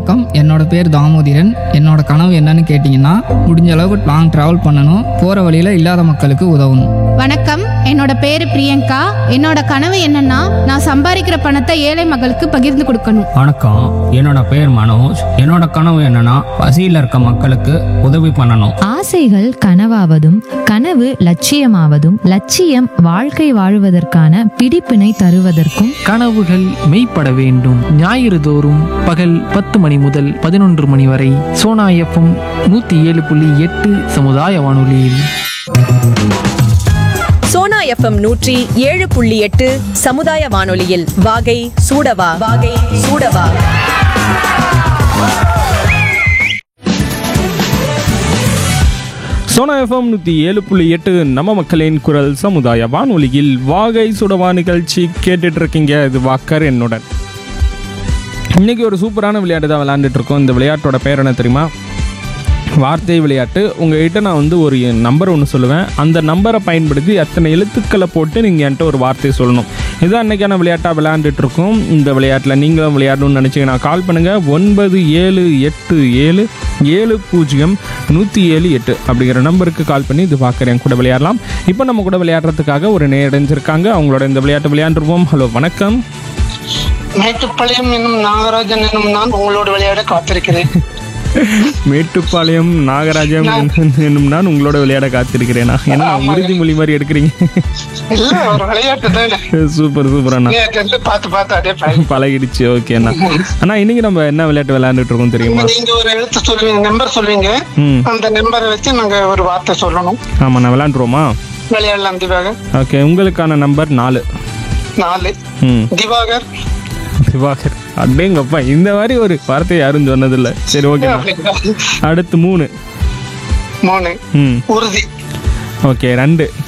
வணக்கம் என்னோட பேர் தாமோதிரன் என்னோட கனவு என்னன்னு கேட்டிங்கன்னா முடிஞ்ச அளவுக்கு லாங் ட்ராவல் பண்ணணும் போகிற வழியில் இல்லாத மக்களுக்கு உதவணும் வணக்கம் என்னோட பேரு பிரியங்கா என்னோட கனவு என்னன்னா நான் சம்பாதிக்கிற பணத்தை ஏழை மக்களுக்கு பகிர்ந்து கொடுக்கணும் வணக்கம் என்னோட பேர் மனோஜ் என்னோட கனவு என்னன்னா பசியில் இருக்க மக்களுக்கு உதவி பண்ணணும் ஆசைகள் கனவாவதும் கனவு லட்சியமாவதும் லட்சியம் வாழ்க்கை வாழுவதற்கான பிடிப்பினை தருவதற்கும் கனவுகள் மெய்ப்பட வேண்டும் ஞாயிறு தோறும் பகல் பத்து மணி முதல் பதினொன்று மணி வரை சோனா எஃப்எம் நூத்தி ஏழு புள்ளி எட்டு சமுதாய வானொலியில் சோனா எஃப்எம் நூற்றி ஏழு புள்ளி எட்டு சமுதாய வானொலியில் வாகை சூடவா வாகை சூடவா சோனா எஃப்எம் நூற்றி ஏழு புள்ளி எட்டு நம்ம மக்களின் குரல் சமுதாய வானொலியில் வாகை சுடவா நிகழ்ச்சி கேட்டுட்டு இருக்கீங்க இது வாக்கர் என்னுடன் இன்னைக்கு ஒரு சூப்பரான விளையாட்டு தான் விளையாண்டுட்டு இருக்கோம் இந்த விளையாட்டோட பேர் என்ன தெரியுமா வார்த்தை விளையாட்டு உங்ககிட்ட நான் வந்து ஒரு நம்பர் ஒன்று சொல்லுவேன் அந்த நம்பரை பயன்படுத்தி அத்தனை எழுத்துக்களை போட்டு நீங்கள் என்கிட்ட ஒரு வார்த்தையை சொல்லணும் இதுதான் அன்றைக்கான விளையாட்டாக விளையாண்டுட்டு இருக்கோம் இந்த விளையாட்டில் நீங்களும் விளையாடணும்னு நினச்சிங்கன்னா கால் பண்ணுங்கள் ஒன்பது ஏழு எட்டு ஏழு ஏழு பூஜ்ஜியம் நூற்றி ஏழு எட்டு அப்படிங்கிற நம்பருக்கு கால் பண்ணி இது பார்க்குறேன் கூட விளையாடலாம் இப்போ நம்ம கூட விளையாடுறதுக்காக ஒரு நேரடைஞ்சிருக்காங்க அவங்களோட இந்த விளையாட்டு விளையாண்டுருவோம் ஹலோ வணக்கம் மேட்டுப்பாளையம் என்னும் நாகராஜன் என்னும் நான் உங்களோடு விளையாட காத்திருக்கிறேன் மேட்டுப்பாளையம் நாகராஜம் என்னும் நான் உங்களோட விளையாட காத்திருக்கிறேனா ஏன்னா உறுதிமொழி மாதிரி எடுக்கிறீங்க இல்ல ஒரு விளையாட்டு தானே சூப்பர் சூப்பர் அண்ணா நேத்துல இருந்து பார்த்து பார்த்து அதே பழகி பழகிடுச்சு ஓகே அண்ணா அண்ணா இன்னைக்கு நம்ம என்ன விளையாட்டு விளையாண்டுட்டு இருக்கோம் தெரியுமா நீங்க ஒரு எழுத்து சொல்லுவீங்க நம்பர் சொல்லுவீங்க ம் அந்த நம்பரை வச்சு நாங்க ஒரு வார்த்தை சொல்லணும் ஆமாம் நான் விளையாண்டுருவோமா விளையாடலாம் திவாகர் ஓகே உங்களுக்கான நம்பர் நாலு நாலு ம் திவாகர் திவாகர் அப்படிங்கப்பா இந்த மாதிரி ஒரு வார்த்தை யாரும் சொன்னதில்லை சரி ஓகே அடுத்து மூணு மூணு ம் உறுதி ஓகே ரெண்டு